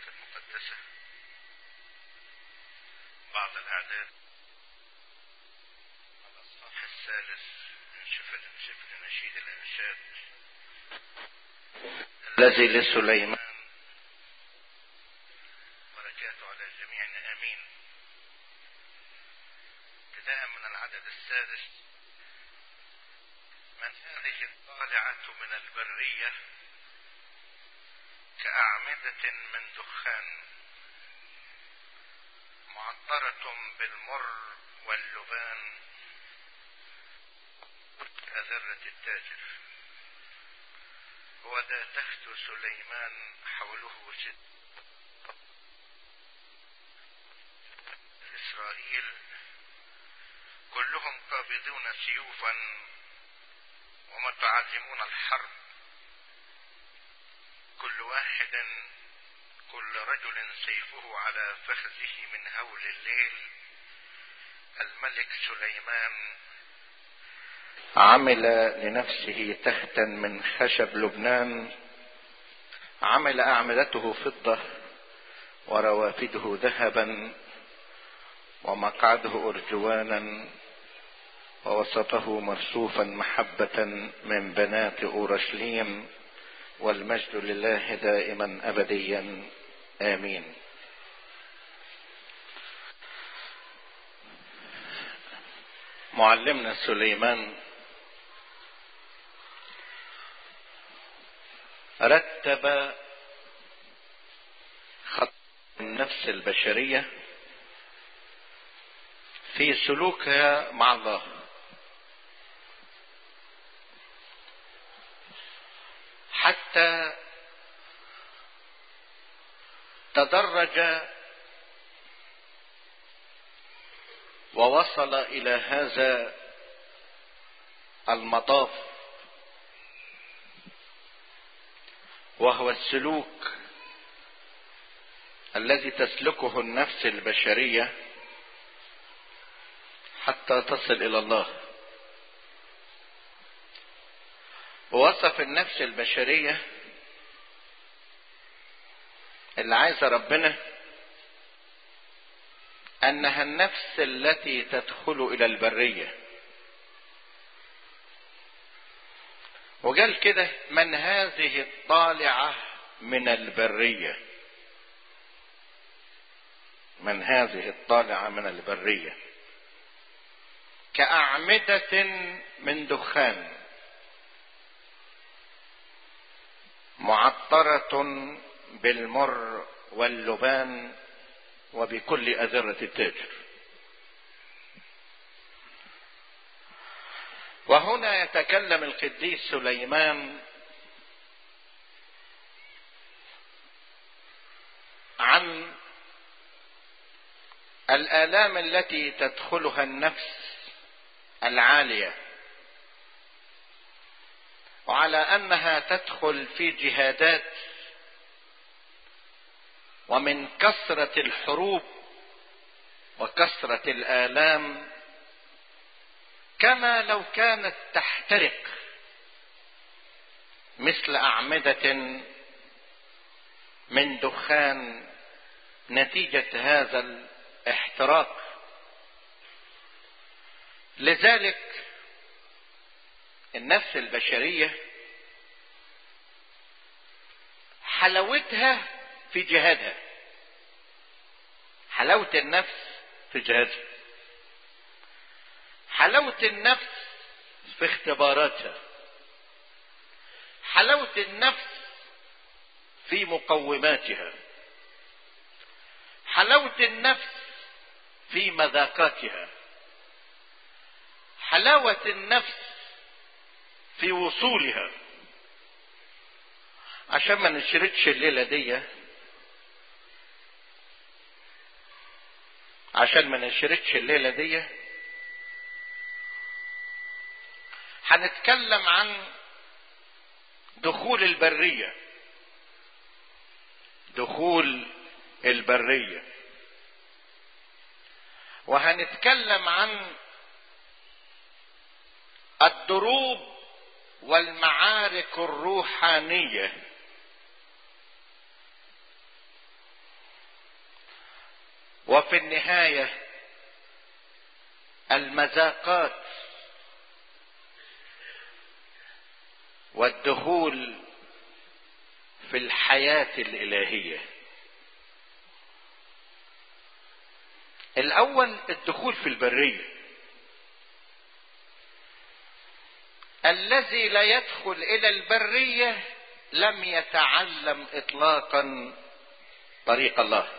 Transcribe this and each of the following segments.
المقدسة بعض الأعداد الأصحاح الثالث من سفر سفر نشيد الأنشاد الذي لسليمان بركاته على الجميع آمين ابتداء من العدد السادس من هذه الطالعة من البرية كأعمدة من دخان معطرة بالمر واللبان أذرة التاجر هو ذا تخت سليمان حوله ست إسرائيل كلهم قابضون سيوفا ومتعلمون الحرب كل واحد كل رجل سيفه على فخذه من هول الليل الملك سليمان عمل لنفسه تختا من خشب لبنان عمل اعمدته فضه وروافده ذهبا ومقعده ارجوانا ووسطه مرصوفا محبه من بنات اورشليم والمجد لله دائما ابديا امين معلمنا سليمان رتب خط النفس البشريه في سلوكها مع الله حتى تدرج ووصل الى هذا المطاف وهو السلوك الذي تسلكه النفس البشريه حتى تصل الى الله ووصف النفس البشريه اللي عايزه ربنا انها النفس التي تدخل الى البريه وقال كده من هذه الطالعه من البريه من هذه الطالعه من البريه كاعمده من دخان معطره بالمر واللبان وبكل أذرة التاجر وهنا يتكلم القديس سليمان عن الآلام التي تدخلها النفس العالية وعلى أنها تدخل في جهادات ومن كثرة الحروب وكثرة الآلام كما لو كانت تحترق مثل أعمدة من دخان نتيجة هذا الاحتراق لذلك النفس البشرية حلاوتها في جهادها حلاوة النفس في جهادها حلاوة النفس في اختباراتها حلاوة النفس في مقوماتها حلاوة النفس في مذاقاتها حلاوة النفس في وصولها عشان ما نشردش الليلة دي عشان ما نشردش الليلة دي هنتكلم عن دخول البرية دخول البرية وهنتكلم عن الدروب والمعارك الروحانية وفي النهايه المذاقات والدخول في الحياه الالهيه الاول الدخول في البريه الذي لا يدخل الى البريه لم يتعلم اطلاقا طريق الله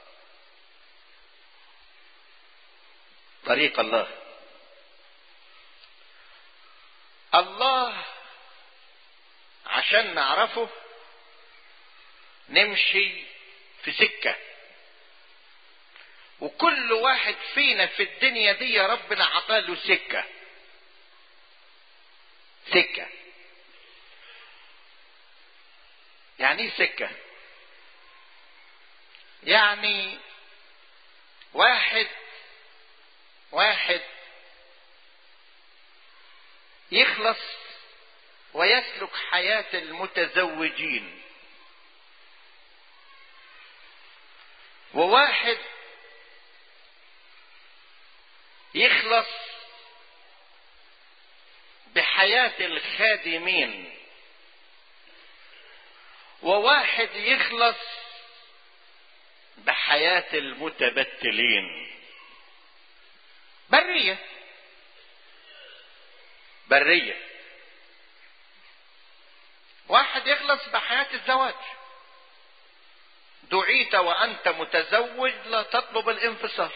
طريق الله الله عشان نعرفه نمشي في سكه وكل واحد فينا في الدنيا دي ربنا عطاله سكه سكه يعني ايه سكه يعني واحد واحد يخلص ويسلك حياة المتزوجين وواحد يخلص بحياة الخادمين وواحد يخلص بحياة المتبتلين برية برية واحد يخلص بحياة الزواج دعيت وأنت متزوج لا تطلب الانفصال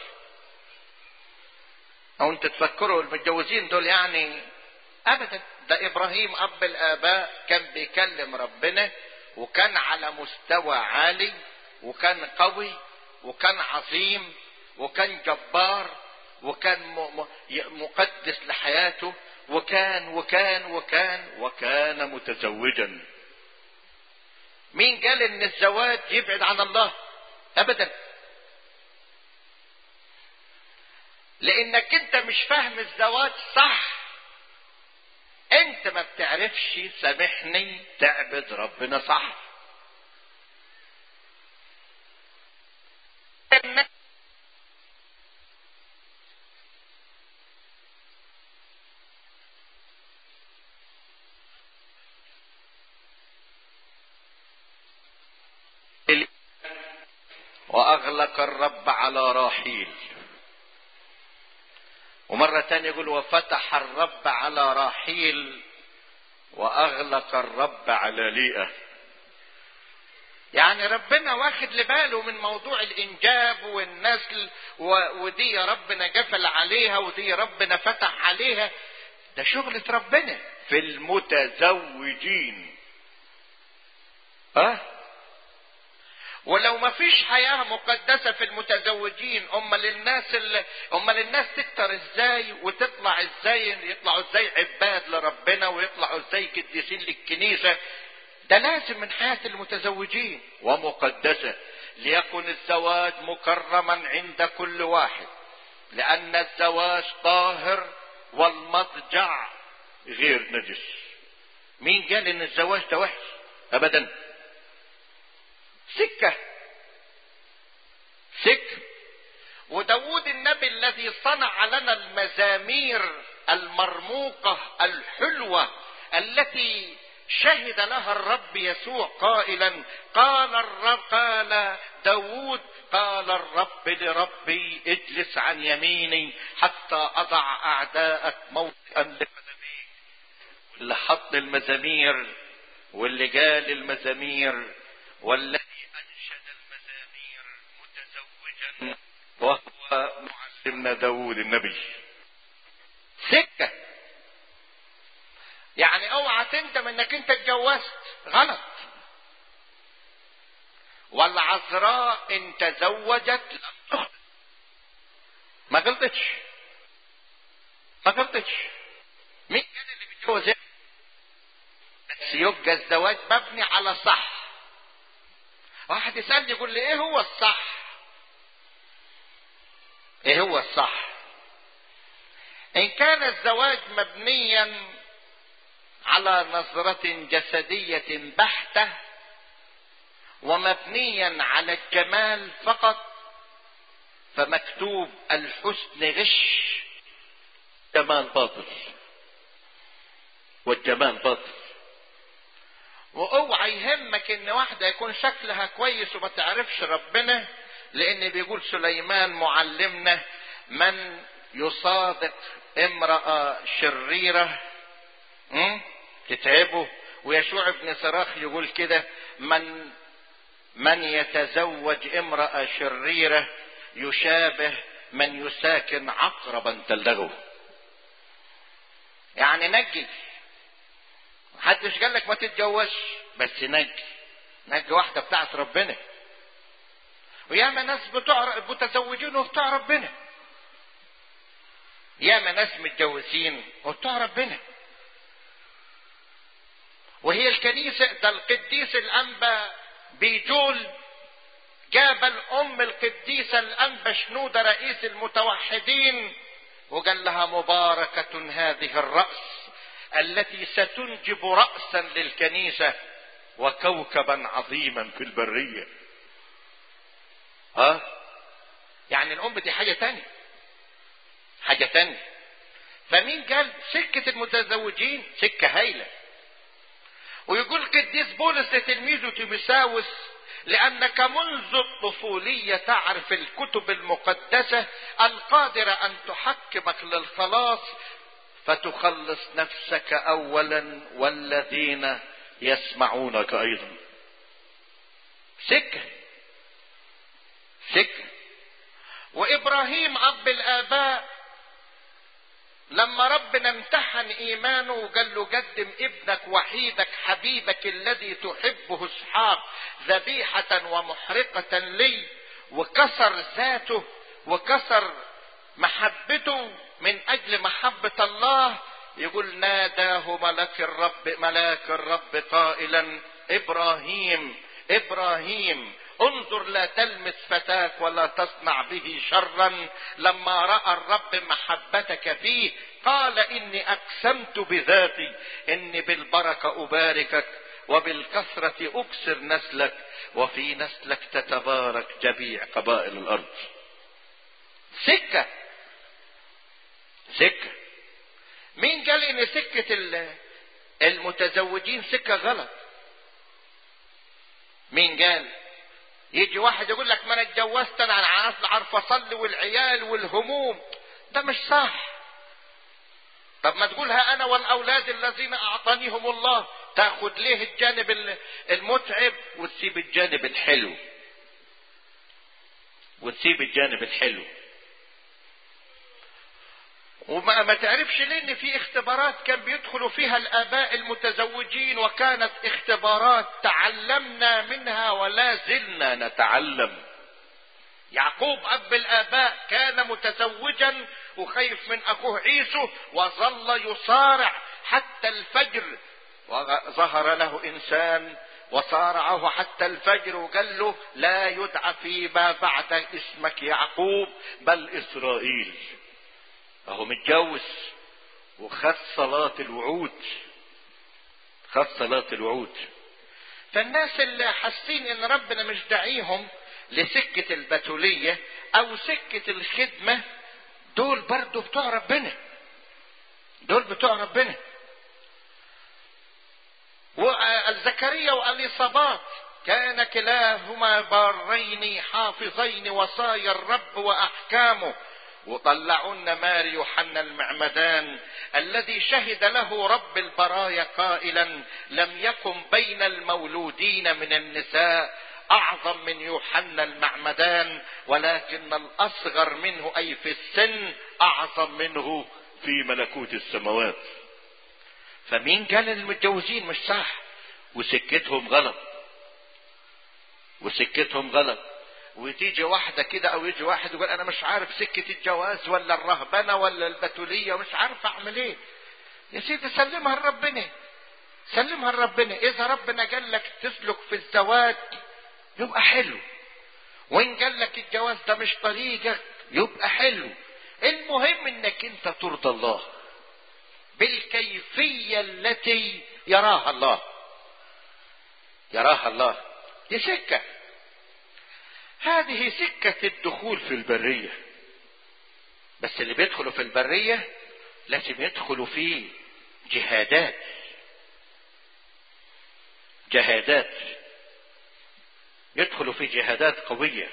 أو أنت تفكروا المتجوزين دول يعني أبدا ده إبراهيم أب الآباء كان بيكلم ربنا وكان على مستوى عالي وكان قوي وكان عظيم وكان جبار وكان مقدس لحياته وكان وكان وكان وكان متزوجا مين قال ان الزواج يبعد عن الله ابدا لانك انت مش فاهم الزواج صح انت ما بتعرفش سامحني تعبد ربنا صح واغلق الرب على راحيل ومرة تانية يقول وفتح الرب على راحيل واغلق الرب على ليئة يعني ربنا واخد لباله من موضوع الانجاب والنسل و... ودي ربنا قفل عليها ودي ربنا فتح عليها ده شغلة ربنا في المتزوجين اه ولو ما فيش حياة مقدسة في المتزوجين امال الناس اللي امال الناس تكتر ازاي وتطلع ازاي يطلعوا ازاي عباد لربنا ويطلعوا ازاي قديسين للكنيسة ده لازم من حياة المتزوجين ومقدسة ليكن الزواج مكرما عند كل واحد لأن الزواج طاهر والمضجع غير نجس مين قال ان الزواج ده وحش ابدا سكة سكة وداود النبي الذي صنع لنا المزامير المرموقة الحلوة التي شهد لها الرب يسوع قائلا قال الرب قال داود قال الرب لربي اجلس عن يميني حتى اضع اعداءك موطئا لقدميك اللي حط المزامير واللي قال المزامير والذي انشد المزامير متزوجا وهو معلمنا داود النبي سكه يعني اوعى تندم انك انت اتجوزت غلط والعذراء ان تزوجت لم تخطئ ما غلطتش ما غلطتش مين كان اللي بيتجوز بس يبقى الزواج مبني على صح واحد يسالني يقول لي ايه هو الصح ايه هو الصح ان كان الزواج مبنيا على نظرة جسدية بحتة ومبنيا على الجمال فقط فمكتوب الحسن غش جمال باطل والجمال باطل واوعى يهمك ان واحدة يكون شكلها كويس وما تعرفش ربنا لان بيقول سليمان معلمنا من يصادق امرأة شريرة تتعبه ويشوع ابن صراخ يقول كده من من يتزوج امرأة شريرة يشابه من يساكن عقربا تلدغه يعني نجي محدش قال لك ما تتجوزش بس نجي نجي واحدة بتاعت ربنا وياما ناس بتوع متزوجين وبتوع ربنا ياما ناس متجوزين وبتوع ربنا وهي الكنيسة ده القديس الأنبا بيجول جاب الأم القديسة الأنبا شنودة رئيس المتوحدين وقال لها مباركة هذه الرأس التي ستنجب رأسا للكنيسة وكوكبا عظيما في البرية ها يعني الأم دي حاجة تانية حاجة تانية فمين قال سكة المتزوجين سكة هايلة ويقول قديس بولس لتلميذه تيمساوس لأنك منذ الطفولية تعرف الكتب المقدسة القادرة أن تحكمك للخلاص فتخلص نفسك أولا والذين يسمعونك أيضا سكة سكة وإبراهيم أب الآباء لما ربنا امتحن ايمانه وقال له قدم ابنك وحيدك حبيبك الذي تحبه اسحاق ذبيحة ومحرقة لي وكسر ذاته وكسر محبته من اجل محبة الله يقول ناداه ملك الرب ملاك الرب قائلا ابراهيم ابراهيم انظر لا تلمس فتاك ولا تصنع به شرا لما راى الرب محبتك فيه قال اني اقسمت بذاتي اني بالبركه اباركك وبالكثره اكسر نسلك وفي نسلك تتبارك جميع قبائل الارض سكه سكه مين قال ان سكه المتزوجين سكه غلط مين قال يجي واحد يقول لك ما انا اتجوزت انا عارف عارف اصلي والعيال والهموم ده مش صح طب ما تقولها انا والاولاد الذين اعطانيهم الله تاخد ليه الجانب المتعب وتسيب الجانب الحلو وتسيب الجانب الحلو وما ما تعرفش ليه ان في اختبارات كان بيدخلوا فيها الاباء المتزوجين وكانت اختبارات تعلمنا منها ولا زلنا نتعلم يعقوب اب الاباء كان متزوجا وخايف من اخوه عيسو وظل يصارع حتى الفجر وظهر له انسان وصارعه حتى الفجر وقال له لا يدعى فيما بعد اسمك يعقوب بل اسرائيل اهو متجوز وخد صلاة الوعود خد صلاة الوعود فالناس اللي حاسين ان ربنا مش داعيهم لسكة البتولية او سكة الخدمة دول برضو بتوع ربنا دول بتوع ربنا والزكريا واليصابات كان كلاهما بارين حافظين وصايا الرب واحكامه وطلعونا ماري يوحنا المعمدان الذي شهد له رب البرايا قائلا لم يكن بين المولودين من النساء اعظم من يوحنا المعمدان ولكن الاصغر منه اي في السن اعظم منه في ملكوت السماوات فمين قال المتجوزين مش صح وسكتهم غلط وسكتهم غلط وتيجي واحدة كده او يجي واحد يقول انا مش عارف سكة الجواز ولا الرهبنة ولا البتولية ومش عارف اعمل ايه يا سيدي سلمها لربنا سلمها لربنا اذا ربنا قال لك تسلك في الزواج يبقى حلو وان قال لك الجواز ده مش طريقك يبقى حلو المهم انك انت ترضى الله بالكيفية التي يراها الله يراها الله دي سكة هذه سكة الدخول في البرية بس اللي بيدخلوا في البرية لازم يدخلوا في جهادات جهادات يدخلوا في جهادات قوية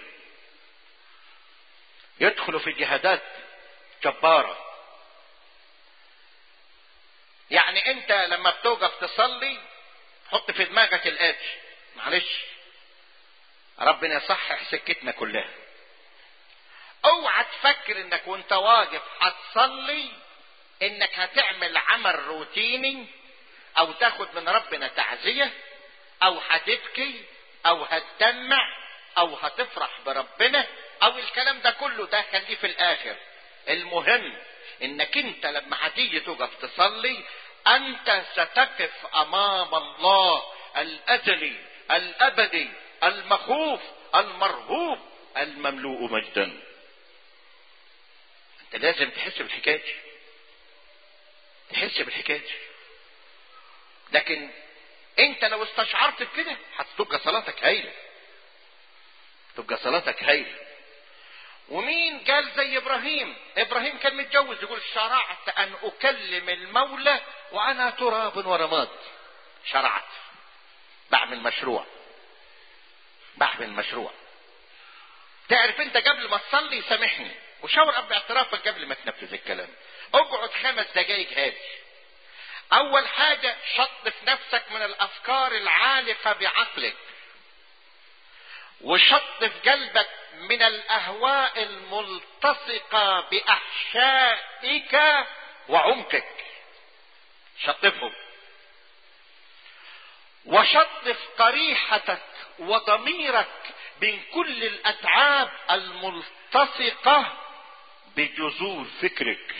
يدخلوا في جهادات جبارة يعني انت لما بتوقف تصلي حط في دماغك الاتي معلش ربنا يصحح سكتنا كلها اوعى تفكر انك وانت واقف هتصلي انك هتعمل عمل روتيني او تاخد من ربنا تعزية او هتبكي او هتدمع او هتفرح بربنا او الكلام ده كله ده خليه في الاخر المهم انك انت لما هتيجي تقف تصلي انت ستقف امام الله الازلي الابدي المخوف المرهوب المملوء مجدا انت لازم تحس بالحكايه دي تحس بالحكايه دي لكن انت لو استشعرت بكده هتبقى صلاتك هايله تبقى صلاتك هايله ومين قال زي ابراهيم ابراهيم كان متجوز يقول شرعت ان اكلم المولى وانا تراب ورماد شرعت بعمل مشروع بعمل مشروع تعرف انت قبل ما تصلي سامحني وشاور باعترافك قبل ما تنفذ الكلام اقعد خمس دقايق هادي اول حاجة شطف نفسك من الافكار العالقة بعقلك وشطف قلبك من الاهواء الملتصقة باحشائك وعمقك شطفهم وشطف قريحتك وضميرك من كل الاتعاب الملتصقة بجذور فكرك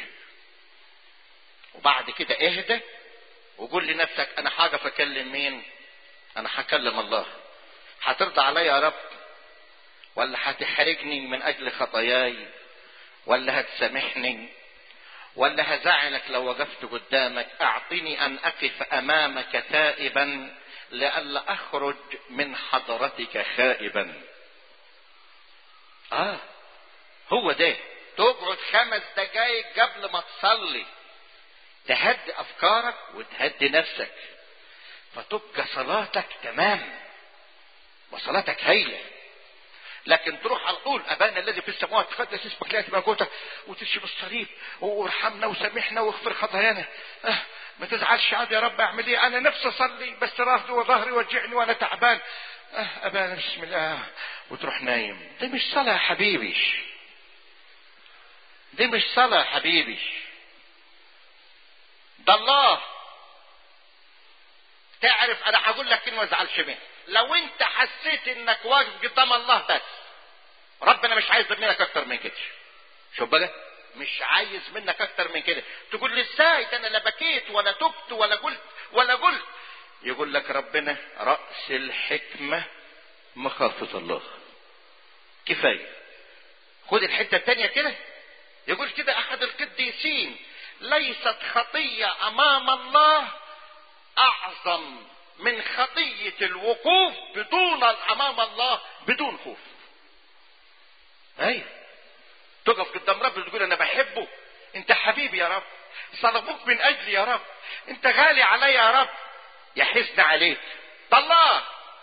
وبعد كده اهدى وقول لنفسك انا حاجة اكلم مين انا هكلم الله هترضى عليا يا رب ولا هتحرجني من اجل خطاياي ولا هتسامحني ولا هزعلك لو وقفت قدامك اعطني ان اقف امامك تائبا لئلا اخرج من حضرتك خائبا اه هو ده تقعد خمس دقايق قبل ما تصلي تهدي افكارك وتهدي نفسك فتبقى صلاتك تمام وصلاتك هايله لكن تروح على طول ابانا الذي في السماوات تقدس اسمك لا ملكوتك وتشي بالصليب وارحمنا وسامحنا واغفر خطايانا أه ما تزعلش عاد يا رب اعمل ايه انا نفسي اصلي بس راسي وظهري وجعني وانا تعبان أه ابانا بسم الله وتروح نايم دي مش صلاه يا حبيبي دي مش صلاه يا حبيبي ده الله تعرف انا هقول لك كلمه ما تزعلش منها لو انت حسيت انك واقف قدام الله بس ربنا مش عايز منك اكتر من كده شوف بقى مش عايز منك اكتر من كده تقول لي ازاي ده انا لا بكيت ولا تبت ولا قلت ولا قلت يقول لك ربنا راس الحكمه مخافه الله كفايه خد الحته الثانيه كده يقول كده احد القديسين ليست خطيه امام الله اعظم من خطية الوقوف بدون امام الله بدون خوف ايوه تقف قدام رب تقول انا بحبه انت حبيبي يا رب صلبوك من اجلي يا رب انت غالي علي يا رب يحزن عليك ده الله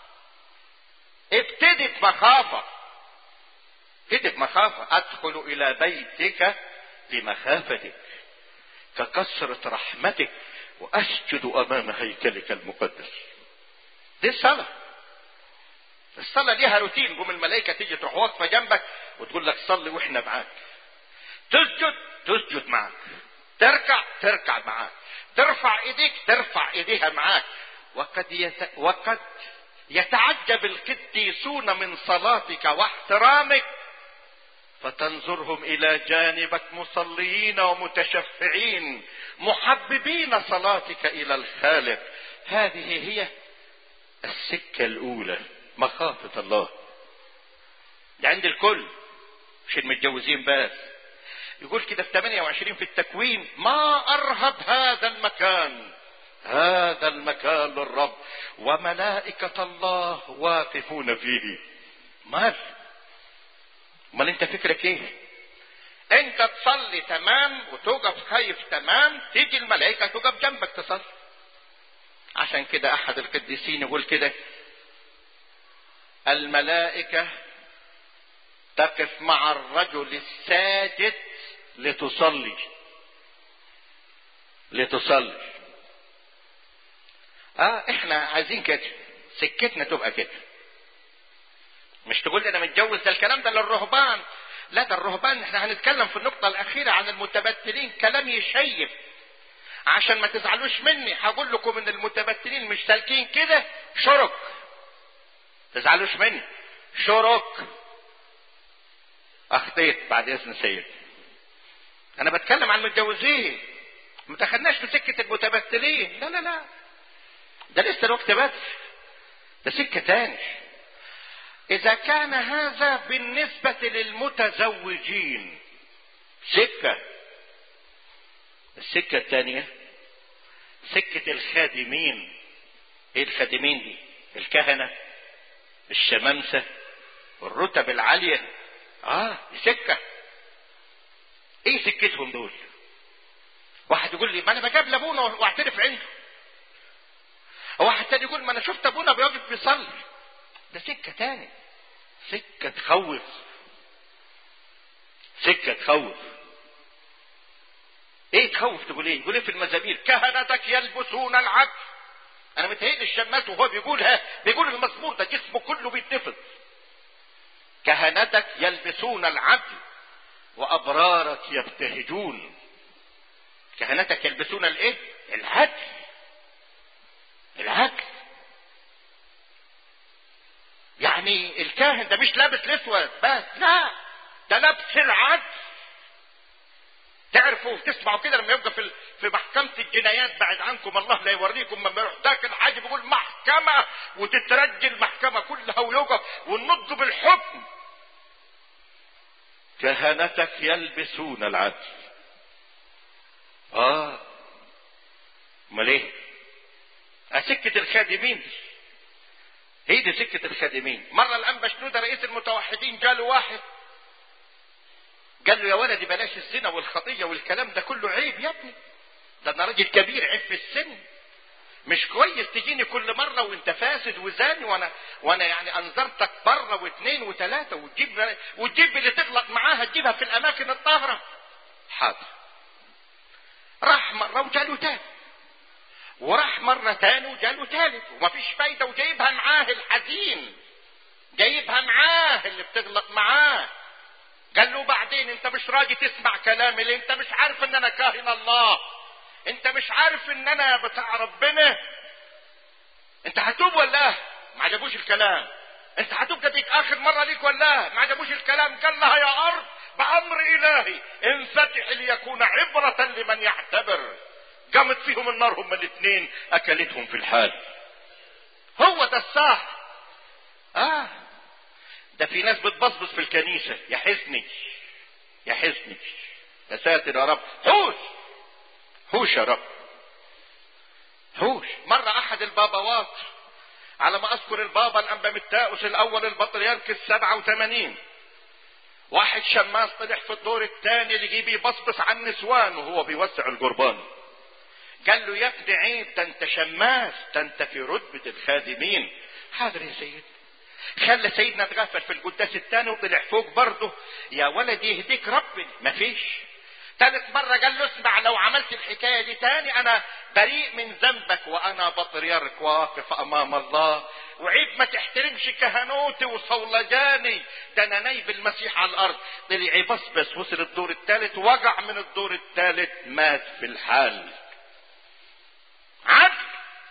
ابتدي بمخافة ابتدي بمخافة ادخل الى بيتك بمخافتك ككثرة رحمتك واسجد امام هيكلك المقدس دي الصلاة الصلاة ليها روتين قوم الملائكة تيجي تروح واقفة جنبك وتقول لك صلي واحنا معاك تسجد تسجد معاك تركع تركع معاك ترفع ايديك ترفع ايديها معاك وقد يت... وقد يتعجب القديسون من صلاتك واحترامك فتنظرهم الى جانبك مصلين ومتشفعين محببين صلاتك الى الخالق هذه هي السكة الاولى مخافة الله دي عند الكل مش المتجوزين بس يقول كده في 28 في التكوين ما ارهب هذا المكان هذا المكان للرب وملائكة الله واقفون فيه مال امال انت فكرك ايه انت تصلي تمام وتقف خايف تمام تيجي الملائكة تقف جنبك تصلي عشان كده احد القديسين يقول كده الملائكة تقف مع الرجل الساجد لتصلي لتصلي اه احنا عايزين كده سكتنا تبقى كده مش تقول لي انا متجوز ده الكلام ده للرهبان لا ده الرهبان احنا هنتكلم في النقطة الأخيرة عن المتبتلين كلام يشيب عشان ما تزعلوش مني هقول لكم ان المتبتلين مش سالكين كده شرك تزعلوش مني شرك اخطيت بعد اذن سيد انا بتكلم عن المتجوزين ما دخلناش في سكة المتبتلين لا لا لا ده لسه الوقت بدري ده سكة تاني إذا كان هذا بالنسبة للمتزوجين سكة السكة الثانية سكة الخادمين ايه الخادمين دي الكهنة الشمامسة الرتب العالية اه دي سكة ايه سكتهم دول واحد يقول لي ما انا بجاب لابونا واعترف عنده واحد تاني يقول ما انا شفت ابونا بيقف بيصلي ده سكة تاني سكة تخوف سكة تخوف ايه تخوف تقول ايه يقول ايه في المزامير كهنتك يلبسون العبد انا متهيئ الشماس وهو بيقولها بيقول المزمور ده جسمه كله بيتنفض كهنتك يلبسون العبد وابرارك يبتهجون كهنتك يلبسون الايه العدل العدل يعني الكاهن ده مش لابس الاسود بس لا ده لابس العدل تعرفوا تسمعوا كده لما يبقى في في محكمة الجنايات بعد عنكم الله لا يوريكم لما يروح داخل حاجة بيقول محكمة وتترجي المحكمة كلها ويوقف ونض بالحكم كهنتك يلبسون العدل اه امال ايه سكة الخادمين دي هي دي سكة الخادمين مرة الأنبا شنودة رئيس المتوحدين جاله واحد قال له يا ولدي بلاش الزنا والخطية والكلام ده كله عيب يا ابني ده انا راجل كبير عيب في السن مش كويس تجيني كل مرة وانت فاسد وزاني وانا وانا يعني انذرتك مرة واثنين وثلاثة وتجيب وتجيب اللي تغلط معاها تجيبها في الاماكن الطاهرة حاضر راح مرة وجاله تاني وراح مرة تاني وجاله تالت ومفيش فايدة وجايبها معاه الحزين جايبها معاه اللي بتغلط معاه قال له بعدين انت مش راضي تسمع كلامي ليه انت مش عارف ان انا كاهن الله انت مش عارف ان انا بتاع ربنا انت هتوب ولا ما عجبوش الكلام انت هتوب ده ديك اخر مرة ليك ولا ما عجبوش الكلام قال لها يا ارض بامر الهي انفتح ليكون عبرة لمن يعتبر قامت فيهم النار هما الاثنين اكلتهم في الحال هو ده الصح اه ده في ناس بتبصبص في الكنيسة يا حزني يا حزني يا ساتر يا رب حوش حوش يا رب حوش مرة احد البابوات على ما اذكر البابا الانبا متاؤس الاول البطريرك السبعة وثمانين واحد شماس طلع في الدور الثاني اللي يجي بيبصبص على النسوان وهو بيوسع القربان قال له يا ابني عيب ده انت شماس ده انت في رتبة الخادمين حاضر يا سيد خلى سيدنا اتغفل في القداس الثاني وطلع فوق برضه يا ولد يهديك ربنا مفيش ثالث مرة قال له اسمع لو عملت الحكاية دي تاني انا بريء من ذنبك وانا بطريرك واقف امام الله وعيب ما تحترمش كهنوتي وصولجاني ده انا نايب المسيح على الارض طلع يبصبص وصل الدور الثالث وقع من الدور الثالث مات في الحال عدل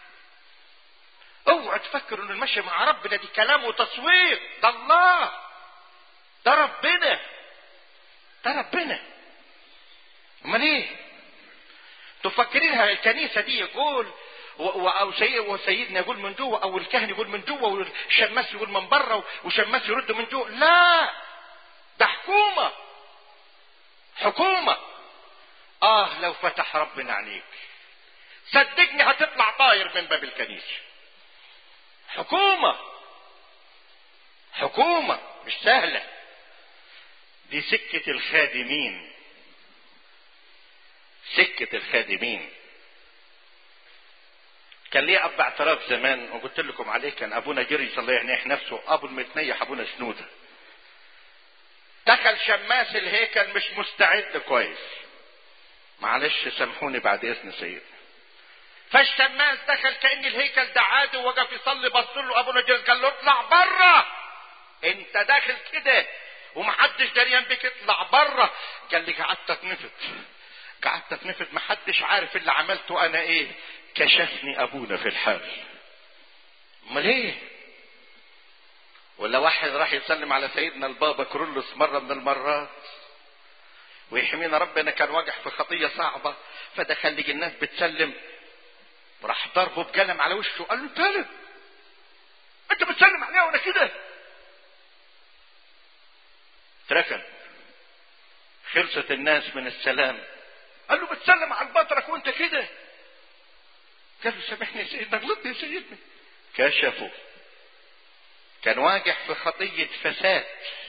اوعوا تفكروا ان المشي مع ربنا دي كلام وتصوير ده الله ده ربنا ده ربنا امال ايه تفكرينها الكنيسه دي يقول او سيد وسيدنا يقول من جوه او الكاهن يقول من جوه والشماس يقول من بره وشماس يرد من جوه لا ده حكومه حكومه اه لو فتح ربنا عليك صدقني هتطلع طاير من باب الكنيسه حكومه حكومه مش سهله دي سكة الخادمين سكة الخادمين كان ليه اب اعتراف زمان وقلت لكم عليه كان ابونا جري الله يهنيه نفسه ابو المتنيح ابونا سنوده دخل شماس الهيكل مش مستعد كويس معلش سامحوني بعد اذن سيدنا فالشماس دخل كان الهيكل ده عادي ووقف يصلي بص له ابونا جري قال له اطلع بره انت داخل كده ومحدش دريان بك اطلع بره قال لي قعدت اتنفض قعدت اتنفض محدش عارف اللي عملته انا ايه كشفني ابونا في الحال امال ايه ولا واحد راح يسلم على سيدنا البابا كرولوس مره من المرات ويحمينا ربنا كان واقع في خطيه صعبه فدخل لي الناس بتسلم وراح ضربه بقلم على وشه قال له تالب انت بتسلم عليها وانا كده تركن خلصت الناس من السلام قال له بتسلم على البطرك وانت كده قال له سامحني يا سيدنا غلطت يا سيدنا كشفوا كان واقع في خطية فساد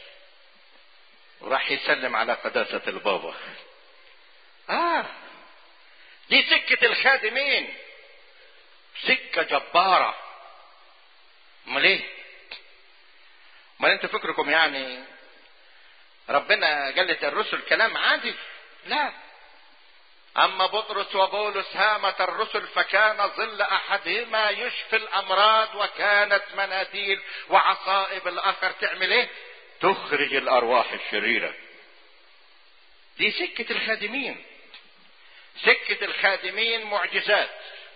وراح يسلم على قداسة البابا اه دي سكة الخادمين سكة جبارة امال ايه امال انتوا فكركم يعني ربنا قالت الرسل كلام عادي لا أما بطرس وبولس هامة الرسل فكان ظل أحدهما يشفي الأمراض وكانت مناديل وعصائب الآخر تعمل إيه؟ تخرج الأرواح الشريرة. دي سكة الخادمين. سكة الخادمين معجزات.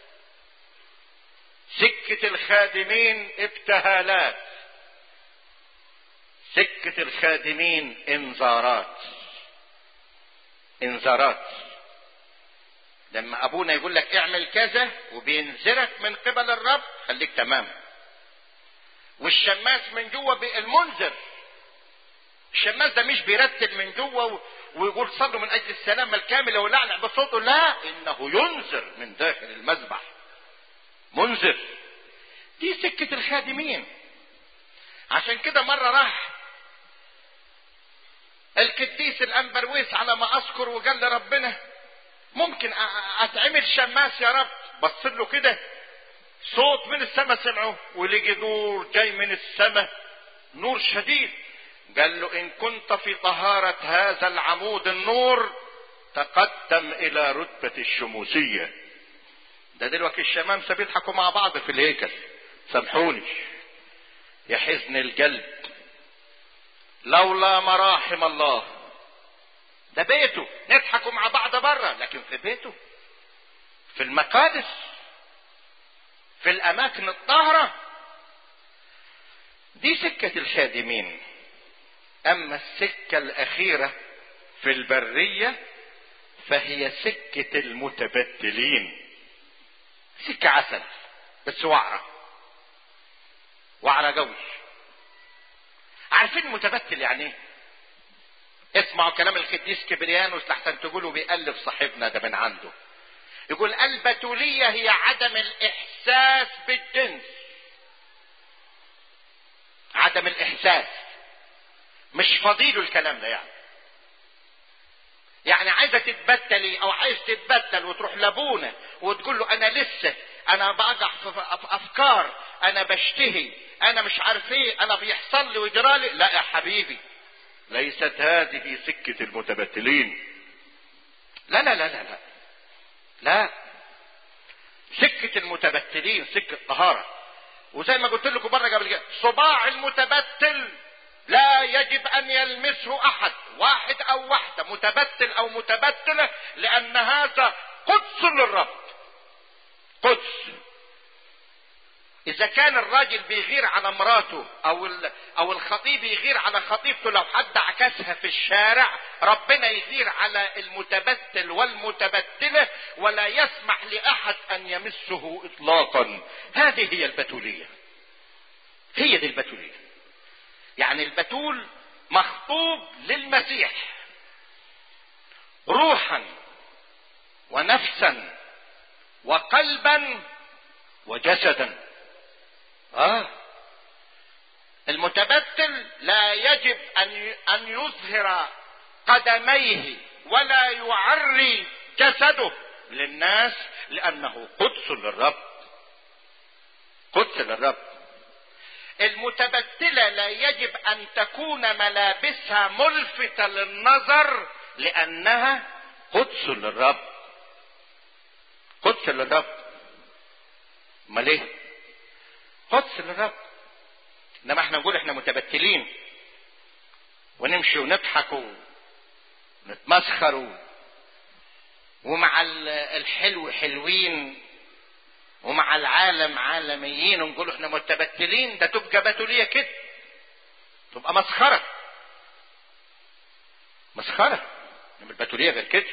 سكة الخادمين ابتهالات. سكة الخادمين انذارات. انذارات. لما ابونا يقول لك اعمل كذا وبينذرك من قبل الرب خليك تمام والشماس من جوه المنذر الشماس ده مش بيرتب من جوه ويقول صلوا من اجل السلامه الكامله ويلعلع بصوته لا انه ينذر من داخل المذبح منذر دي سكه الخادمين عشان كده مره راح القديس الانبرويس على ما اذكر وقال لربنا ممكن اتعمل شماس يا رب بص له كده صوت من السماء سمعه ولقي نور جاي من السماء نور شديد قال له ان كنت في طهارة هذا العمود النور تقدم الى رتبة الشموسية ده دلوقتي الشمامسة بيضحكوا مع بعض في الهيكل سامحوني يا حزن القلب لولا مراحم الله ده بيته نضحكوا مع بعض بره لكن في بيته في المقادس في الاماكن الطاهره دي سكه الخادمين اما السكه الاخيره في البريه فهي سكه المتبدلين سكه عسل بس وعره وعره قوي عارفين المتبتل يعني ايه اسمعوا كلام القديس كبريانوس لحسن تقولوا بيألف صاحبنا ده من عنده يقول البتولية هي عدم الإحساس بالجنس عدم الإحساس مش فضيله الكلام ده يعني يعني عايزة تتبتلي أو عايز تتبتل وتروح لابونا وتقول له أنا لسه أنا بقع في أفكار أنا بشتهي أنا مش عارف إيه أنا بيحصل لي ويجرالي لا يا حبيبي ليست هذه سكة المتبتلين لا لا لا لا لا لا سكة المتبتلين سكة طهارة وزي ما قلت لكم مرة قبل كده صباع المتبتل لا يجب ان يلمسه احد واحد او واحدة متبتل او متبتلة لان هذا قدس للرب قدس اذا كان الراجل بيغير على مراته او او الخطيب يغير على خطيبته لو حد عكسها في الشارع ربنا يغير على المتبتل والمتبتله ولا يسمح لاحد ان يمسه اطلاقا هذه هي البتوليه هي دي البتوليه يعني البتول مخطوب للمسيح روحا ونفسا وقلبا وجسدا اه المتبتل لا يجب ان ان يظهر قدميه ولا يعري جسده للناس لانه قدس للرب قدس للرب المتبتله لا يجب ان تكون ملابسها ملفته للنظر لانها قدس للرب قدس للرب امال ايه قدس للرب انما احنا نقول احنا متبتلين ونمشي ونضحك ونتمسخر ومع الحلو حلوين ومع العالم عالميين ونقول احنا متبتلين ده تبقى بتوليه كده تبقى مسخره مسخره انما البتوليه غير كده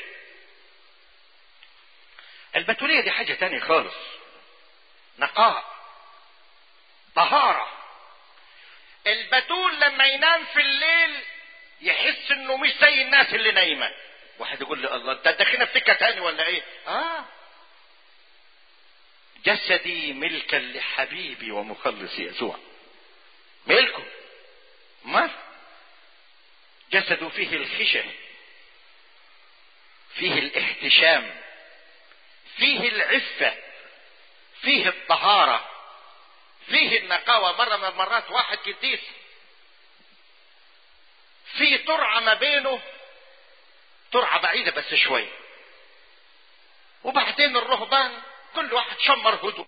البتوليه دي حاجه تانية خالص نقاء طهاره البتول لما ينام في الليل يحس انه مش زي الناس اللي نايمه واحد يقول لي الله انت داخلنا في سكه تاني ولا ايه اه جسدي ملكا لحبيبي ومخلصي يسوع ملكه ما جسده فيه الخشن فيه الاحتشام فيه العفة فيه الطهارة فيه النقاوة مرة من المرات واحد قديس في ترعة ما بينه ترعة بعيدة بس شوي وبعدين الرهبان كل واحد شمر هدوء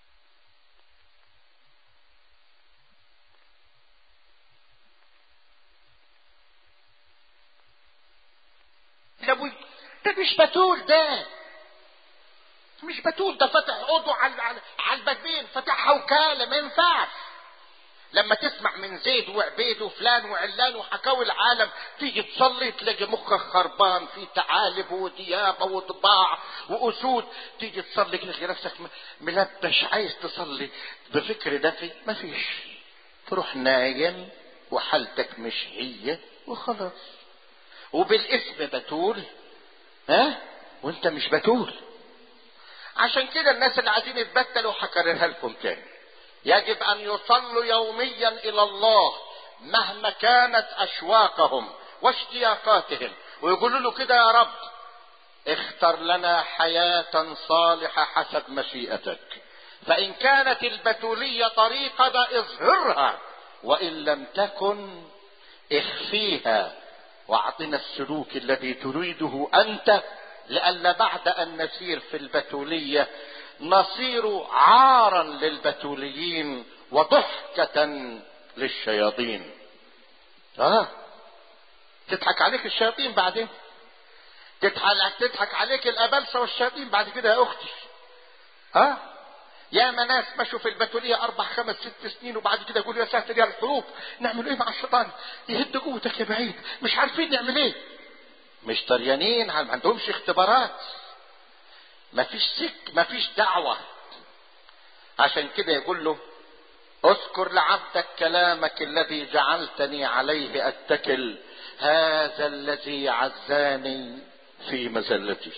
ده ده مش بتول ده مش بتول ده فتح اوضه على على, على البدين فتحها وكاله ما ينفعش لما تسمع من زيد وعبيد وفلان وعلان وحكاوي العالم تيجي تصلي تلاقي مخك خربان في تعالب وديابه وطباع واسود تيجي تصلي تلاقي نفسك ملبش عايز تصلي بفكر دفي ما فيش تروح نايم وحالتك مش هي وخلاص وبالاسم بتول ها وانت مش بتول عشان كده الناس اللي عايزين يتبتلوا هكررها لكم تاني يجب ان يصلوا يوميا الى الله مهما كانت اشواقهم واشتياقاتهم ويقولوا له كده يا رب اختر لنا حياة صالحة حسب مشيئتك فإن كانت البتولية طريقة اظهرها وإن لم تكن اخفيها واعطنا السلوك الذي تريده أنت لأن بعد أن نسير في البتولية نصير عارا للبتوليين وضحكة للشياطين اه تضحك عليك الشياطين بعدين تضحك تضحك عليك الابلسه والشياطين بعد كده يا اختي اه يا ناس مشوا في البتولية أربع خمس ست سنين وبعد كده يقولوا يا ساتر يا الحروب نعمل إيه مع الشيطان؟ يهد قوتك يا بعيد مش عارفين نعمل إيه؟ مش طريانين ما عندهمش اختبارات ما فيش سك ما فيش دعوة عشان كده يقول له اذكر لعبدك كلامك الذي جعلتني عليه اتكل هذا الذي عزاني في مزلتي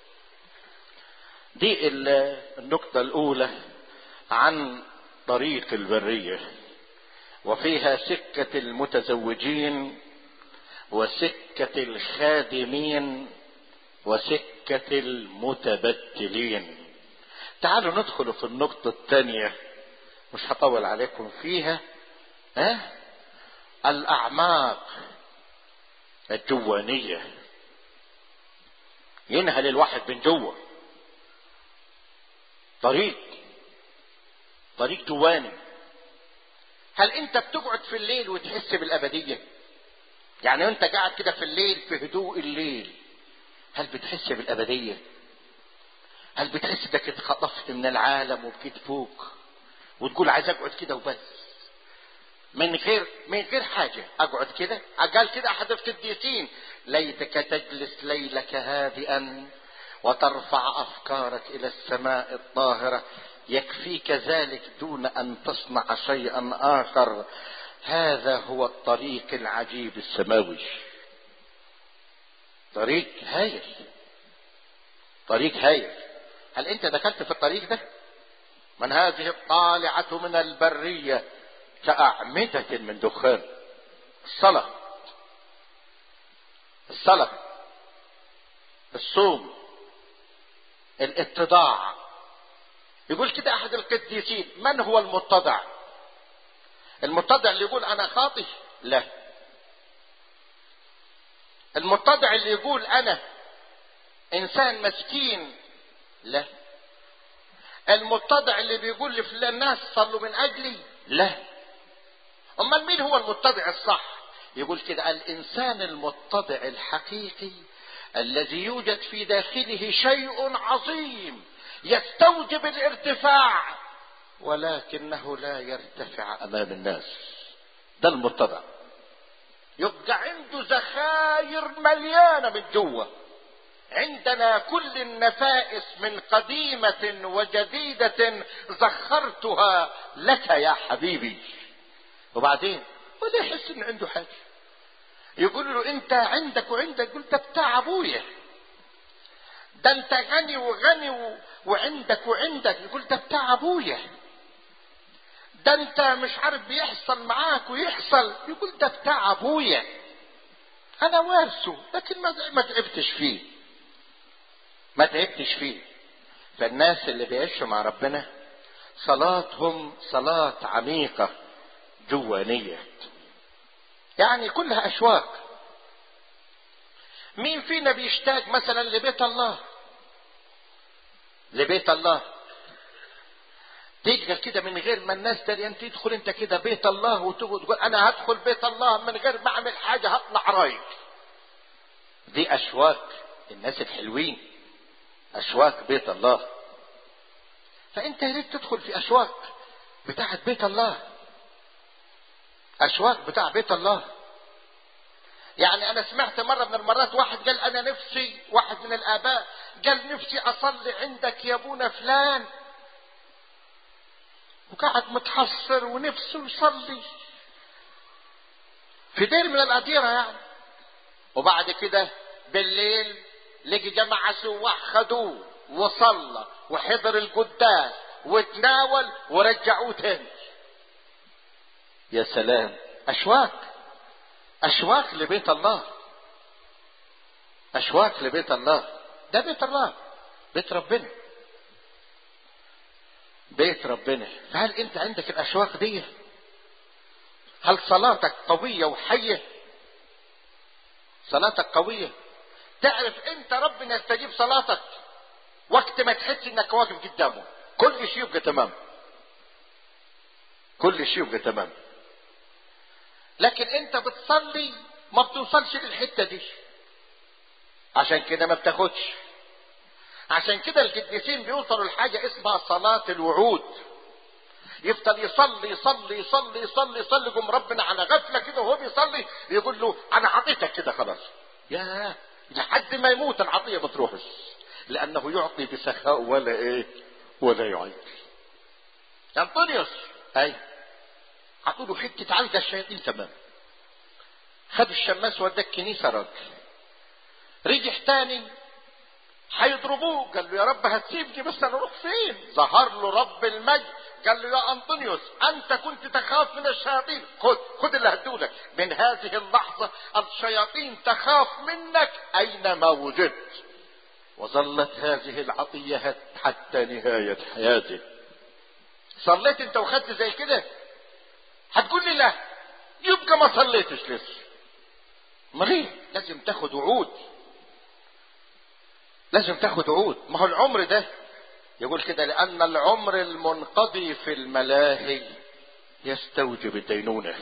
دي النقطة الأولى عن طريق البرية وفيها سكة المتزوجين وسكة الخادمين وسكة المتبتلين تعالوا ندخل في النقطة الثانية مش هطول عليكم فيها ها أه؟ الأعماق الجوانية ينهل الواحد من جوه طريق طريق جواني هل انت بتقعد في الليل وتحس بالابديه يعني انت قاعد كده في الليل في هدوء الليل هل بتحس بالابديه هل بتحس انك اتخطفت من العالم وبكيت فوق وتقول عايز اقعد كده وبس من غير من غير حاجة أقعد كده قال كده أحد القديسين ليتك تجلس ليلك هادئا وترفع أفكارك إلى السماء الطاهرة يكفيك ذلك دون أن تصنع شيئا آخر هذا هو الطريق العجيب السماوي طريق هايل طريق هايل هل انت دخلت في الطريق ده من هذه الطالعة من البرية كأعمدة من دخان الصلاة الصلاة الصوم الاتضاع يقول كده احد القديسين من هو المتضع المتضع اللي يقول انا خاطئ لا المتضع اللي يقول انا انسان مسكين لا المتضع اللي بيقول للناس صلوا من اجلي لا امال مين هو المتضع الصح يقول كده الانسان المتضع الحقيقي الذي يوجد في داخله شيء عظيم يستوجب الارتفاع ولكنه لا يرتفع امام الناس ده المتضع يبقى عنده ذخاير مليانه من جوه عندنا كل النفائس من قديمه وجديده زخرتها لك يا حبيبي وبعدين ولا يحس ان عنده حاجه يقول له انت عندك وعندك قلت بتاع ابويا ده انت غني وغني و... وعندك وعندك يقول ده بتاع ابويا ده انت مش عارف بيحصل معاك ويحصل يقول ده بتاع ابويا انا وارثه لكن ما ما تعبتش فيه ما تعبتش فيه فالناس اللي بيعيشوا مع ربنا صلاتهم صلاة عميقة جوانية يعني كلها أشواق مين فينا بيشتاق مثلا لبيت الله لبيت الله تقدر كده من غير ما الناس تدري انت تدخل انت كده بيت الله وتقعد تقول انا هدخل بيت الله من غير ما اعمل حاجه هطلع رايق دي اشواك الناس الحلوين اشواك بيت الله فانت يا ريت تدخل في اشواك بتاعت بيت الله اشواك بتاع بيت الله يعني انا سمعت مره من المرات واحد قال انا نفسي واحد من الاباء قال نفسي اصلي عندك يا ابونا فلان وقعد متحسر ونفسه يصلي في دير من الأديرة يعني وبعد كده بالليل لقي جماعة سواح خدوه وصلى وحضر القداس وتناول ورجعوه تاني يا سلام أشواك أشواك لبيت الله أشواك لبيت الله ده بيت الله بيت ربنا بيت ربنا فهل انت عندك الاشواق دي هل صلاتك قوية وحية صلاتك قوية تعرف انت ربنا يستجيب صلاتك وقت ما تحس انك واقف قدامه كل شيء يبقى تمام كل شيء يبقى تمام لكن انت بتصلي ما بتوصلش للحتة دي عشان كده ما بتاخدش عشان كده القديسين بيوصلوا لحاجة اسمها صلاة الوعود يفضل يصلي يصلي يصلي يصلي يصلي يقوم ربنا على غفلة كده وهو بيصلي يقول له أنا عطيتك كده خلاص يا لحد ما يموت العطية ما تروحش لأنه يعطي بسخاء ولا إيه ولا يعيد أنطونيوس أي عطوا له حتة عالجة الشياطين تمام خد الشماس وداه الكنيسة راجل رجع تاني هيضربوه قال له يا رب هتسيبني بس انا اروح فين ظهر له رب المجد قال له يا انطونيوس انت كنت تخاف من الشياطين خد خد اللي هدولك من هذه اللحظة الشياطين تخاف منك اينما وجدت وظلت هذه العطية حتى نهاية حياته صليت انت وخدت زي كده هتقول لي لا يبقى ما صليتش لسه مريض لازم تاخد وعود لازم تاخد عود ما هو العمر ده يقول كده لأن العمر المنقضي في الملاهي يستوجب الدينونة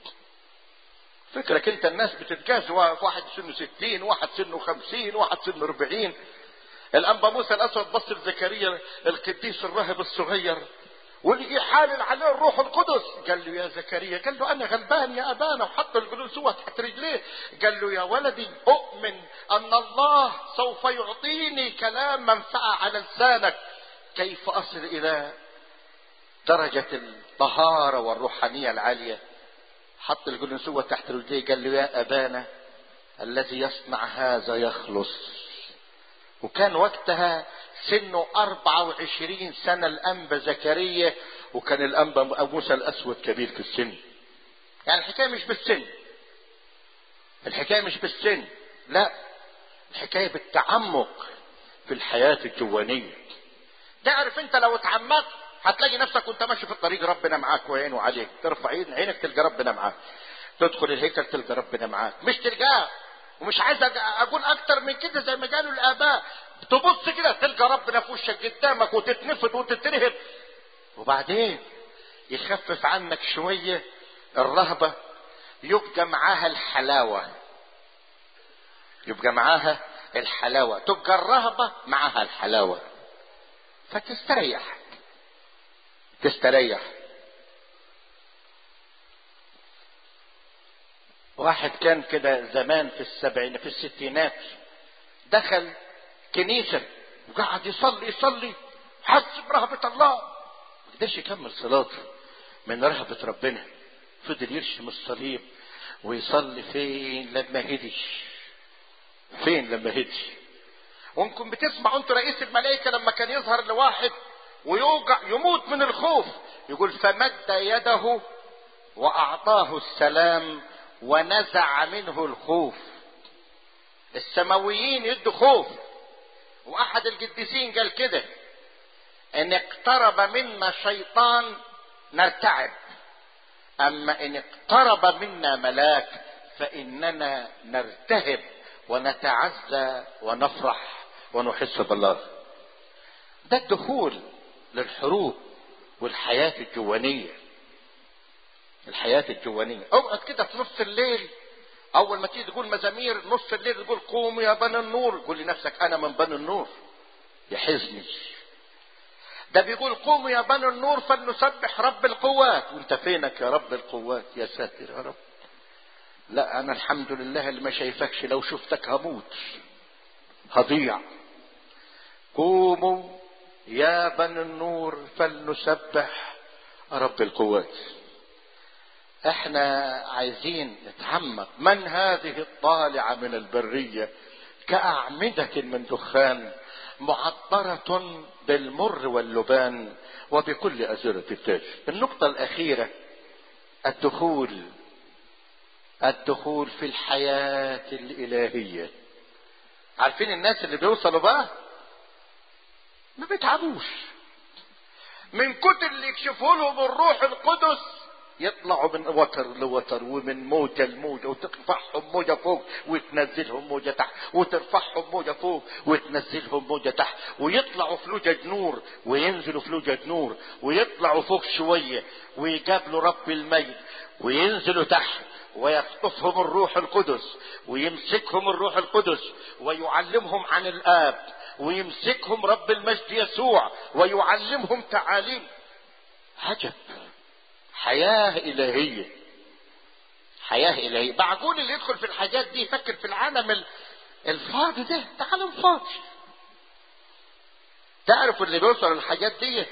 فكرك انت الناس بتتجاز واحد سنه ستين واحد سنه خمسين واحد سنه اربعين الأنبا موسى الأسود بص لزكريا القديس الراهب الصغير ولقي حالل عليه الروح القدس قال له يا زكريا قال له انا غلبان يا ابانا وحط الجلوس هو تحت رجليه قال له يا ولدي اؤمن ان الله سوف يعطيني كلام منفعه على لسانك كيف اصل الى درجه الطهاره والروحانيه العاليه حط الجلوسوة تحت رجليه قال له يا ابانا الذي يصنع هذا يخلص وكان وقتها سنه 24 سنة الأنبا زكريا وكان الانبا موسى الاسود كبير في السن يعني الحكايه مش بالسن الحكايه مش بالسن لا الحكايه بالتعمق في الحياه الجوانيه تعرف انت لو اتعمقت هتلاقي نفسك وانت ماشي في الطريق ربنا معاك وعينه عليك ترفع عينك تلقى ربنا معاك تدخل الهيكل تلقى ربنا معاك مش تلقاه ومش عايز اقول اكتر من كده زي ما قالوا الاباء تبص كده تلقى ربنا في وشك قدامك وتتنفض وتترهب وبعدين يخفف عنك شويه الرهبه يبقى معاها الحلاوه يبقى معاها الحلاوه تبقى الرهبه معاها الحلاوه فتستريح تستريح واحد كان كده زمان في السبعين في الستينات دخل كنيسة وقعد يصلي يصلي حس برهبة الله ما قدرش يكمل صلاته من رهبة ربنا فضل يرشم الصليب ويصلي فين لما هدش فين لما هدش وانكم بتسمعوا انتوا رئيس الملائكة لما كان يظهر لواحد ويوجع يموت من الخوف يقول فمد يده واعطاه السلام ونزع منه الخوف السماويين يدوا خوف واحد القديسين قال كده ان اقترب منا شيطان نرتعب اما ان اقترب منا ملاك فاننا نرتهب ونتعزى ونفرح ونحس بالله ده الدخول للحروب والحياة الجوانية الحياة الجوانية اقعد كده في نص الليل اول ما تيجي تقول مزامير نص الليل تقول قوموا يا بني النور قول لنفسك انا من بني النور يا حزني ده بيقول قوموا يا بني النور فلنسبح رب القوات وانت فينك يا رب القوات يا ساتر يا رب لا انا الحمد لله اللي ما شايفكش لو شفتك هموت هضيع قوموا يا بني النور فلنسبح رب القوات احنا عايزين نتعمق من هذه الطالعة من البرية كأعمدة من دخان معطرة بالمر واللبان وبكل أزرة التاج النقطة الأخيرة الدخول الدخول في الحياة الإلهية عارفين الناس اللي بيوصلوا بقى ما بيتعبوش من كتر اللي يكشفوا لهم الروح القدس يطلعوا من وتر لوتر ومن موجة لموجة وترفعهم موجة فوق وتنزلهم موجة تحت وترفعهم موجة فوق وتنزلهم موجة تحت ويطلعوا في لجج نور وينزلوا في لجج نور ويطلعوا فوق شوية ويقابلوا رب الميت وينزلوا تحت ويخطفهم الروح القدس ويمسكهم الروح القدس ويعلمهم عن الآب ويمسكهم رب المجد يسوع ويعلمهم تعاليم عجب حياة إلهية حياة إلهية معقول اللي يدخل في الحاجات دي يفكر في العالم الفاضي ده ده عالم فاضي تعرفوا اللي بيوصل للحاجات دي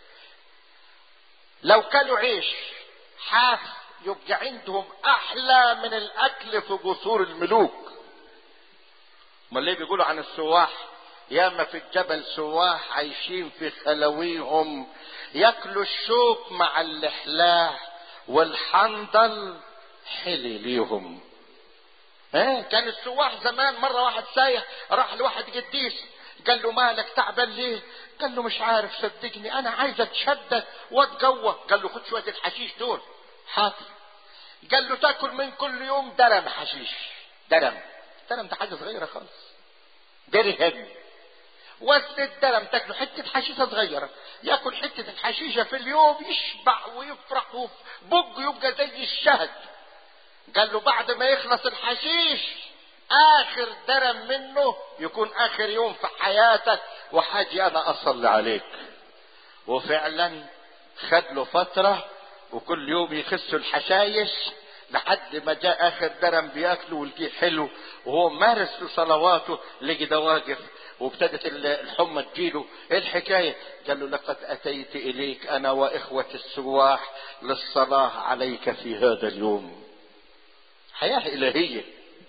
لو كلوا عيش حاف يبقى عندهم أحلى من الأكل في قصور الملوك ما ليه بيقولوا عن السواح ياما في الجبل سواح عايشين في خلويهم ياكلوا الشوك مع اللحلاح والحنظل حلي ليهم اه كان السواح زمان مرة واحد سايح راح لواحد قديس قال له مالك تعبان ليه قال له مش عارف صدقني انا عايز اتشدد واتقوى قال له خد شوية الحشيش دول حاضر قال له تاكل من كل يوم درم حشيش درم درم ده حاجة صغيرة خالص درهم وزن الدرم تاكله حتة حشيشة صغيرة ياكل حتة الحشيشة في اليوم يشبع ويفرح وبق يبقى زي الشهد قال له بعد ما يخلص الحشيش اخر درم منه يكون اخر يوم في حياتك وحاجي انا اصلي عليك وفعلا خد له فترة وكل يوم يخسوا الحشايش لحد ما جاء اخر درم بياكله ولقيه حلو وهو مارس في صلواته لقي ده واقف وابتدت الحمى تجيله ايه الحكاية قال له لقد اتيت اليك انا واخوة السواح للصلاة عليك في هذا اليوم حياة الهية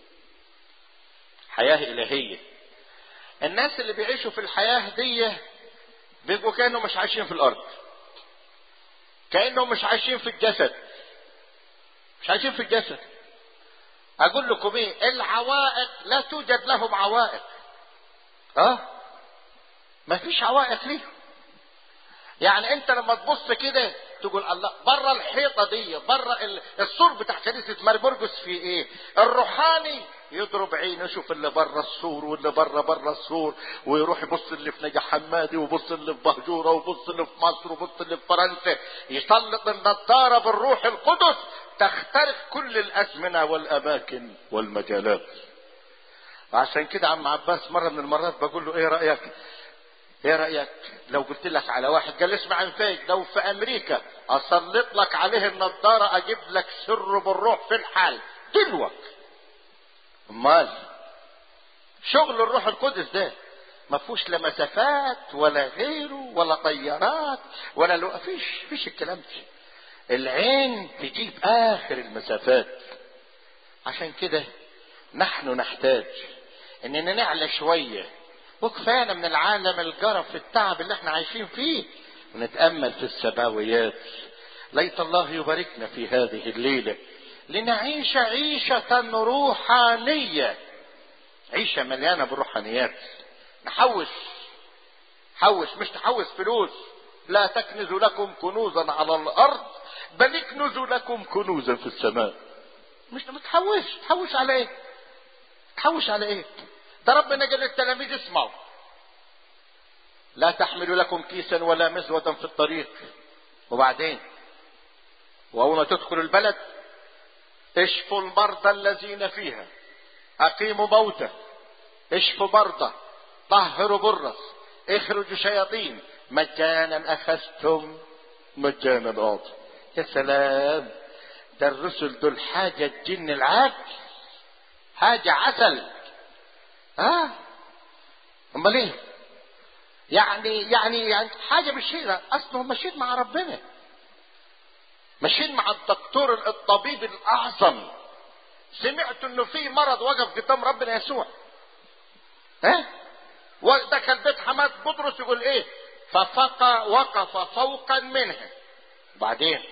حياة الهية الناس اللي بيعيشوا في الحياة دي بيبقوا كانوا مش عايشين في الارض كانهم مش عايشين في الجسد مش عايشين في الجسد اقول لكم ايه العوائق لا توجد لهم عوائق اه ما فيش عوائق ليهم يعني انت لما تبص كده تقول الله بره الحيطه دي بره السور بتاع كنيسه مربرجس في ايه الروحاني يضرب عينه يشوف اللي بره السور واللي بره بره السور ويروح يبص اللي في نجا حمادي ويبص اللي في بهجوره ويبص اللي في مصر ويبص اللي في فرنسا يسلط النضاره بالروح القدس تخترق كل الازمنه والاماكن والمجالات عشان كده عم عباس مره من المرات بقول له ايه رايك ايه رايك لو قلت لك على واحد قال اسمع انفاج لو في امريكا اسلط لك عليه النضاره اجيب لك سر بالروح في الحال دلوك امال شغل الروح القدس ده ما فيهوش لا مسافات ولا غيره ولا طيارات ولا لو فيش فيش الكلام ده العين تجيب اخر المسافات عشان كده نحن نحتاج اننا نعلى شويه وكفانا من العالم الجرف التعب اللي احنا عايشين فيه ونتامل في السماويات ليت الله يباركنا في هذه الليله لنعيش عيشه روحانيه عيشه مليانه بالروحانيات نحوش حوش مش تحوش فلوس لا تكنزوا لكم كنوزا على الارض بل اكنزوا لكم كنوزا في السماء مش متحوش تحوش على ايه تحوش على ايه ده ربنا قال للتلاميذ اسمعوا لا تحملوا لكم كيسا ولا مزوة في الطريق وبعدين واول ما تدخلوا البلد اشفوا المرضى الذين فيها اقيموا موتى اشفوا مرضى طهروا برص اخرجوا شياطين مجانا اخذتم مجانا اعطوا يا سلام ده الرسل دول حاجة الجن العاج حاجة عسل ها امال ايه يعني يعني يعني حاجه مش هنا اصلا ماشيين مع ربنا ماشيين مع الدكتور الطبيب الاعظم سمعت انه في مرض وقف قدام ربنا يسوع ها ودخل بيت حماد بطرس يقول ايه ففقى وقف فوقا منها بعدين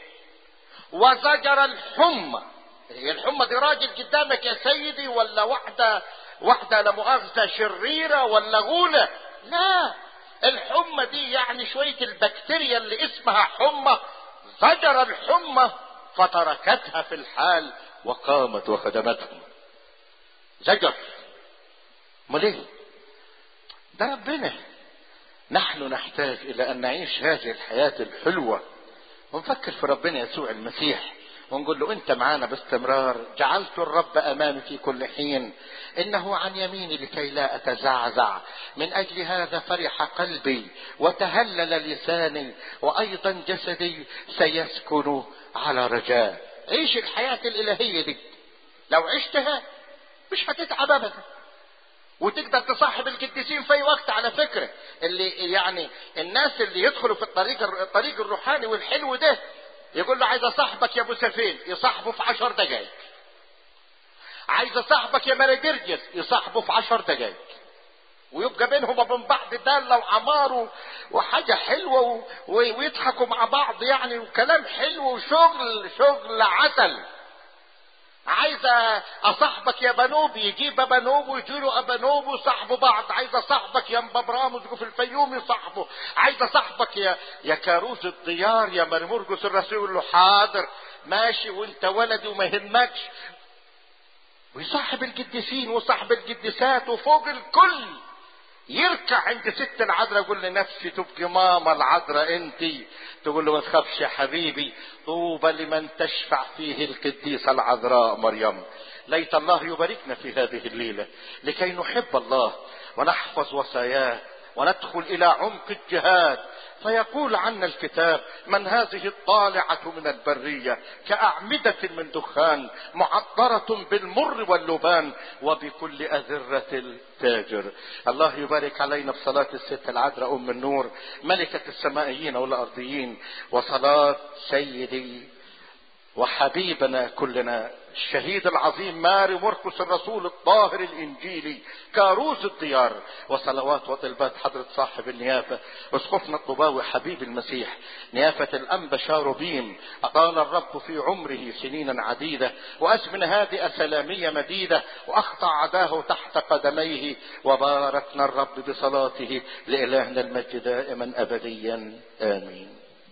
وزجر الحمى هي الحمى دي راجل قدامك يا سيدي ولا واحده واحدة لا مؤاخذة شريرة ولا غولة لا الحمى دي يعني شوية البكتيريا اللي اسمها حمى زجر الحمى فتركتها في الحال وقامت وخدمتهم زجر امال ايه ده ربنا نحن نحتاج الى ان نعيش هذه الحياة الحلوة ونفكر في ربنا يسوع المسيح ونقول له انت معانا باستمرار جعلت الرب امامي في كل حين انه عن يميني لكي لا اتزعزع من اجل هذا فرح قلبي وتهلل لساني وايضا جسدي سيسكن على رجاء عيش الحياة الالهية دي لو عشتها مش هتتعب ابدا وتقدر تصاحب القديسين في اي وقت على فكره اللي يعني الناس اللي يدخلوا في الطريق الطريق الروحاني والحلو ده يقول له عايز اصاحبك يا ابو سفين يصاحبه في عشر دقايق عايز اصاحبك يا مراجرجس يصاحبه في عشر دقايق ويبقى بينهم وبين بعض دالة وعمار وحاجة حلوة ويضحكوا مع بعض يعني وكلام حلو وشغل شغل عسل عايز اصاحبك يا بنوب يجيب بنوب ويجيله ابنوب وصاحبوا بعض عايز اصاحبك يا مبابرام في الفيوم يصاحبه عايز اصاحبك يا يا كاروز الديار يا مرمرقس الرسول يقول له حاضر ماشي وانت ولدي وما يهمكش ويصاحب القديسين وصاحب القديسات وفوق الكل يركع عند ست العذراء يقول لنفسي تبقي ماما العذراء انت تقول له ما تخافش يا حبيبي طوبى لمن تشفع فيه القديسة العذراء مريم ليت الله يباركنا في هذه الليلة لكي نحب الله ونحفظ وصاياه وندخل الى عمق الجهاد فيقول عنا الكتاب من هذه الطالعة من البرية كأعمدة من دخان معطرة بالمر واللبان وبكل أذرة التاجر الله يبارك علينا بصلاة الست العذراء أم النور ملكة السمائيين والأرضيين وصلاة سيدي وحبيبنا كلنا الشهيد العظيم ماري مرقس الرسول الطاهر الانجيلي كاروز الديار وصلوات وطلبات حضرة صاحب النيافة اسقفنا الطباوي حبيب المسيح نيافة الانبا شاروبيم اطال الرب في عمره سنينا عديدة وازمنة هادئة سلامية مديدة واخضع عداه تحت قدميه وباركنا الرب بصلاته لالهنا المجد دائما ابديا امين